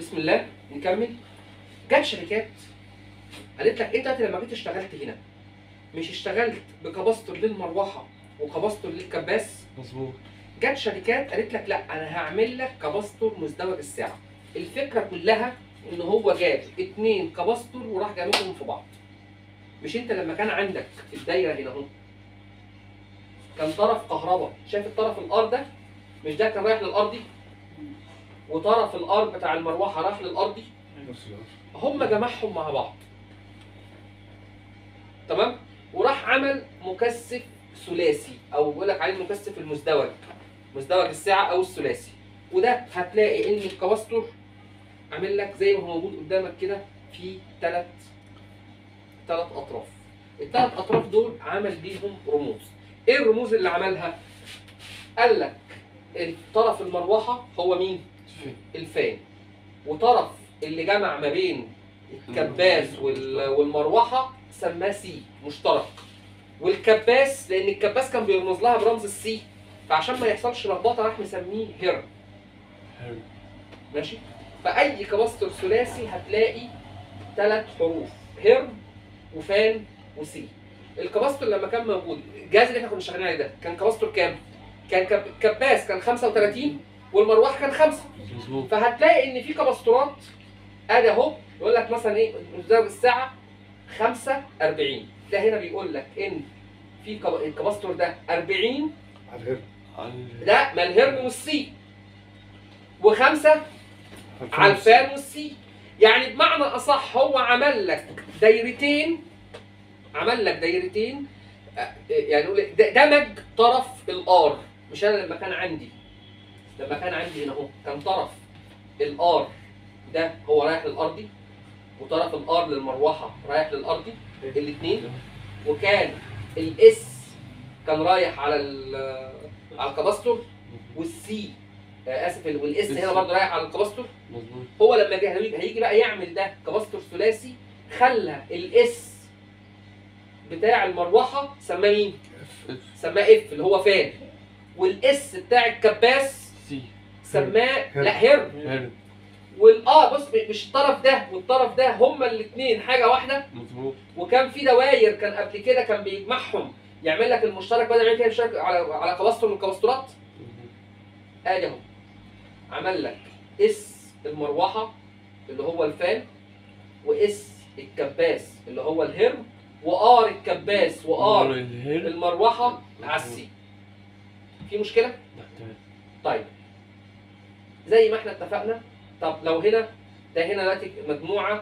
بسم الله نكمل جت شركات قالت لك انت دلوقتي لما جيت اشتغلت هنا مش اشتغلت بكباستور للمروحه وكباستور للكباس مظبوط جت شركات قالت لك لا انا هعمل لك كباستور مزدوج السعه الفكره كلها ان هو جاب اتنين كباستور وراح جابهم في بعض مش انت لما كان عندك الدايره هنا اهو كان طرف كهرباء شايف الطرف الار ده مش ده كان رايح للارضي وطرف الار بتاع المروحه راح للارضي نفس الوقت هم جمعهم مع بعض تمام وراح عمل مكثف ثلاثي او بيقول لك عليه المكثف المزدوج مزدوج الساعه او الثلاثي وده هتلاقي ان الكباستور عامل لك زي ما هو موجود قدامك كده في ثلاث ثلاث اطراف الثلاث اطراف دول عمل بيهم رموز ايه الرموز اللي عملها قال لك طرف المروحه هو مين الفان وطرف اللي جمع ما بين الكباس وال- والمروحه سماه سي مشترك والكباس لان الكباس كان بيرمز لها برمز السي فعشان ما يحصلش لخبطه راح مسميه هير حلو ماشي فاي كباستور ثلاثي هتلاقي ثلاث حروف هير وفان وسي الكباستور لما كان موجود الجهاز اللي احنا كنا شغالين عليه ده كان كباستور كام؟ كان كب- كباس كان 35 والمروحه كان 5 مظبوط فهتلاقي ان في كباستورات ادي اهو يقول لك مثلا ايه مزدوج الساعه 45 ده هنا بيقول لك ان في كب- الكباستور ده 40 على الهرم على- ده ما الهرم والسي وخمسه على الفان والسي يعني بمعنى اصح هو عمل لك دايرتين عمل لك دايرتين آه، يعني نقول إيه، د- دمج طرف الار مش انا لما كان عندي لما كان عندي هنا اهو كان طرف الار ده هو رايح للارضي وطرف الار للمروحه رايح للارضي الاثنين وكان الاس كان رايح على ال- على الكباستور والسي آه، اسف والاس هنا برضه رايح على الكباستور مظبوط هو لما جه هيجي هيجي بقى يعمل ده كباستور ثلاثي خلى الاس بتاع المروحه سماه مين؟ سماه اف اللي هو فان والاس بتاع الكباس سي سماه لا هير حلو والاه بص مش الطرف ده والطرف ده هما الاثنين حاجه واحده مظبوط وكان في دواير كان قبل كده كان بيجمعهم يعمل لك المشترك بدل ما يعمل كده مشترك على على كباستور من الكباستورات مظبوط. ادي اهو عمل لك اس المروحه اللي هو الفان واس الكباس اللي هو الهرم وار الكباس وار الهيل المروحه على السي في مشكله تحت طيب زي ما احنا اتفقنا طب لو هنا ده هنا دلوقتي مجموعه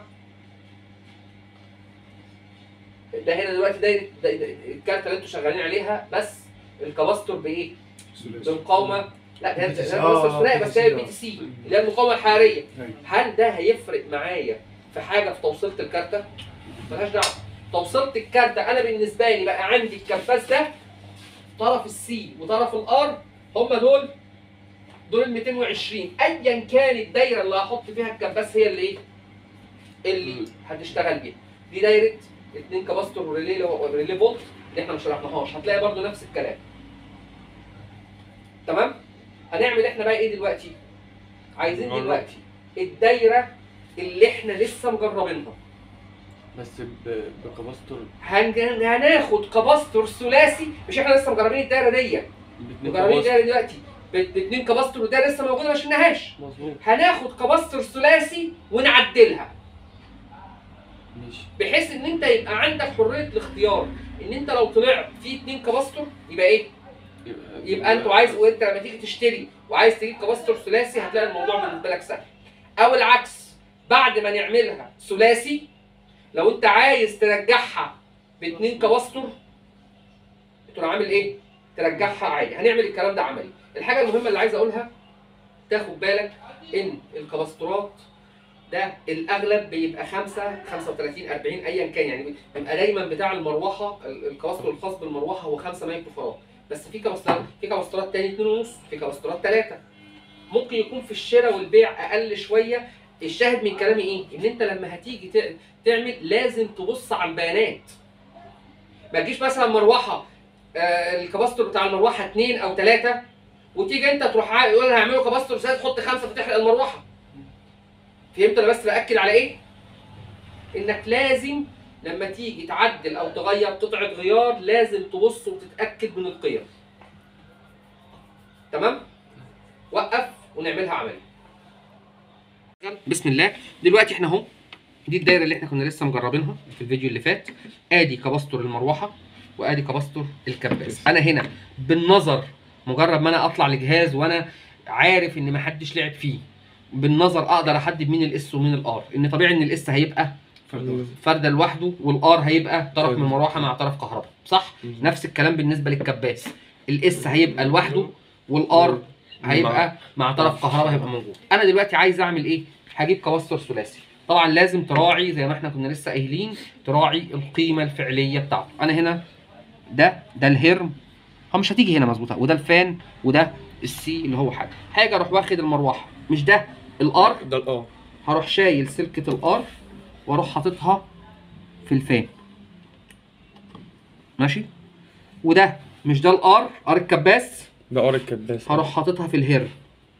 ده هنا دلوقتي دايره ده- ده- الكارته اللي انتوا شغالين عليها بس الكباستور بايه؟ بمقاومه لا ده ده ده آه، كباستور ثنائي بس هي البي تي سي اللي هي المقاومه الحراريه أيوة. هل ده هيفرق معايا في حاجه في توصيله الكارته؟ ملهاش دعوه توصيله الكارته انا بالنسبه لي بقى عندي الكباس ده طرف السي وطرف الار هم دول دول ال 220 ايا كان الدايره اللي هحط فيها الكباس هي اللي ايه؟ اللي هتشتغل بيها دي دايره اتنين كباستور وريلي ريلي فولت اللي احنا ما شرحناهاش هتلاقي برضو نفس الكلام تمام؟ هنعمل احنا بقى ايه دلوقتي؟ عايزين نجرب. دلوقتي الدايره اللي احنا لسه مجربينها بس ب- بكباستور هنج- هناخد كباستور ثلاثي مش احنا لسه مجربين الدايره دي باتنين مجربين كباستور الدايره دلوقتي ب- باتنين كباستور والدايره لسه موجوده ما شلناهاش مظبوط هناخد كباستور ثلاثي ونعدلها ماشي بحيث ان انت يبقى عندك حريه الاختيار ان انت لو طلعت في اتنين كباستور يبقى ايه؟ يبقى انتوا عايز وانت لما تيجي تشتري وعايز تجيب كباستور ثلاثي هتلاقي الموضوع بالنسبه لك سهل او العكس بعد ما نعملها ثلاثي لو انت عايز ترجعها باتنين كباستور تروح عامل ايه؟ ترجعها عادي هنعمل الكلام ده عملي الحاجه المهمه اللي عايز اقولها تاخد بالك ان الكباستورات ده الاغلب بيبقى 5 35 40 ايا كان يعني بيبقى دايما بتاع المروحه ال- الكباستور الخاص بالمروحه هو 5 مايكرو فاراد بس في كباستورات في كباستورات تاني 2 ونص في كباستورات 3 ممكن يكون في الشراء والبيع اقل شويه الشاهد من كلامي ايه؟ ان انت لما هتيجي تع- تعمل لازم تبص على البيانات ما تجيش مثلا مروحه آه الكباستور بتاع المروحه 2 او 3 وتيجي انت تروح عا- يقول هعمله كباستور ازاي تحط خمسه فتحرق المروحه فهمت انا بس باكد على ايه انك لازم لما تيجي تعدل او تغير قطعه غيار لازم تبص وتتاكد من القيم تمام وقف ونعملها عملي بسم الله دلوقتي احنا اهو دي الدايره اللي احنا كنا لسه مجربينها في الفيديو اللي فات ادي كباستور المروحه وادي كباستور الكباس انا هنا بالنظر مجرد ما انا اطلع لجهاز وانا عارف ان ما حدش لعب فيه بالنظر اقدر احدد مين الاس ومين الار ان طبيعي ان الاس هيبقى فرده لوحده والار هيبقى طرف من المروحه مع طرف كهرباء صح نفس الكلام بالنسبه للكباس الاس هيبقى لوحده والار هيبقى مع طرف كهرباء هيبقى موجود انا دلوقتي عايز اعمل ايه هجيب كباستور ثلاثي طبعا لازم تراعي زي ما احنا كنا لسه قايلين تراعي القيمه الفعليه بتاعته انا هنا ده ده الهرم هو مش هتيجي هنا مظبوطه وده الفان وده السي اللي هو حاجه حاجه اروح واخد المروحه مش ده الار ده الاه هروح شايل سلكه الار واروح حاططها في الفان ماشي وده مش ده الار ار الكباس ده ار الكباس هروح حاططها في الهرم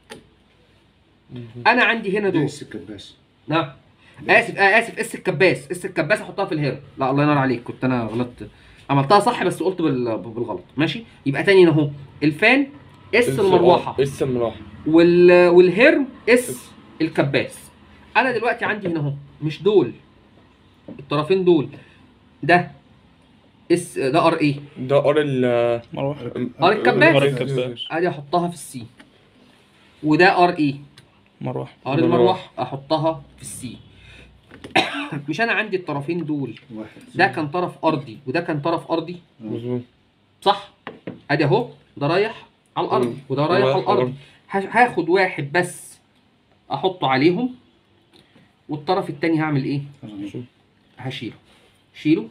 انا عندي هنا دول ليس الكباس نعم اسف آه اسف اس الكباس اس الكباس احطها في الهرم لا الله ينور عليك كنت انا غلطت عملتها صح بس قلت بال... بالغلط ماشي يبقى تاني اهو الفان اس المروحه اس المروحه وال... والهرم اس الكباس انا دلوقتي عندي هنا اهو مش دول الطرفين دول ده اس ده ار ايه ده ار ال مروحة ار الكباس ار الكباس ادي احطها في السي وده ار ايه مروحة ار المروحه احطها في السي مش انا عندي الطرفين دول واحد ده كان طرف ارضي وده كان طرف ارضي مظبوط صح ادي اهو ده رايح على الارض مم. وده رايح على الارض ه- هاخد واحد بس احطه عليهم والطرف التاني هعمل ايه هشيله شيله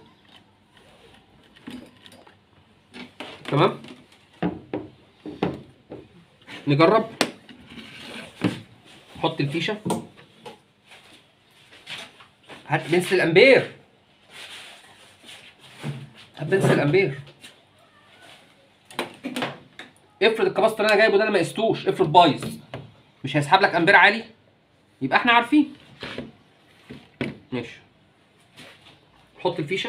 تمام نجرب حط الفيشه هات بنس الامبير هات بنس الامبير افرض الكباستور اللي انا جايبه ده انا ما قستوش افرض بايظ مش هيسحب لك امبير عالي يبقى احنا عارفين ماشي حط الفيشه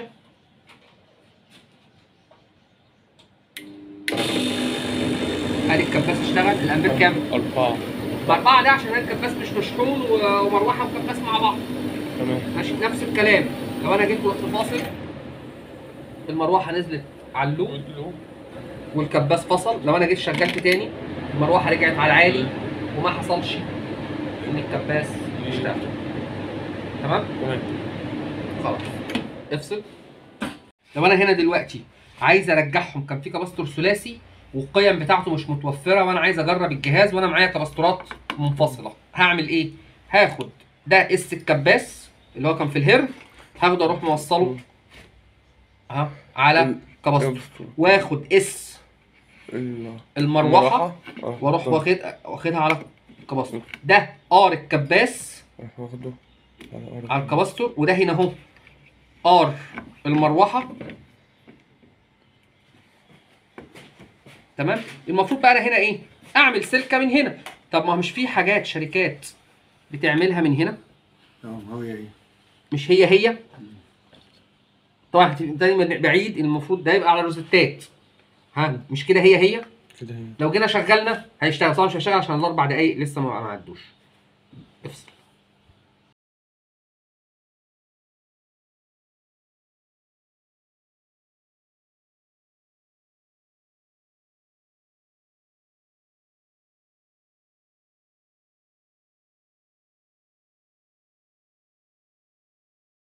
ادي الكباس اشتغل الامبير كام؟ أربعة بأربعة ده عشان الكباس مش مشحون و- ومروحه وكباس مع بعض تمام ماشي نفس الكلام لو انا جيت ورحت فاصل المروحه نزلت على اللوب والكباس فصل لو انا جيت شغلت تاني المروحه رجعت على العالي وما حصلش ان الكباس اشتغل تمام تمام خلاص افصل لو انا هنا دلوقتي عايز ارجعهم كان في كباستور ثلاثي والقيم بتاعته مش متوفره وانا عايز اجرب الجهاز وانا معايا كباستورات منفصله هعمل ايه هاخد ده اس الكباس اللي هو كان في الهرم هاخده اروح موصله اها على كباستور واخد اس ال- المروحه آه، واروح طب. واخد واخدها على الكباستور ده ار الكباس أروح واخده على أرض. على الكباستور وده هنا اهو ار المروحه تمام المفروض بقى انا هنا ايه اعمل سلكه من هنا طب ما مش في حاجات شركات بتعملها من هنا اه هو ايه مش هي هي طبعا هتبقى دايما بعيد المفروض ده يبقى على روزتات ها مش كده هي هي كده هي لو جينا شغلنا هيشتغل طبعا مش هيشتغل عشان الاربع دقايق لسه ما ما عدوش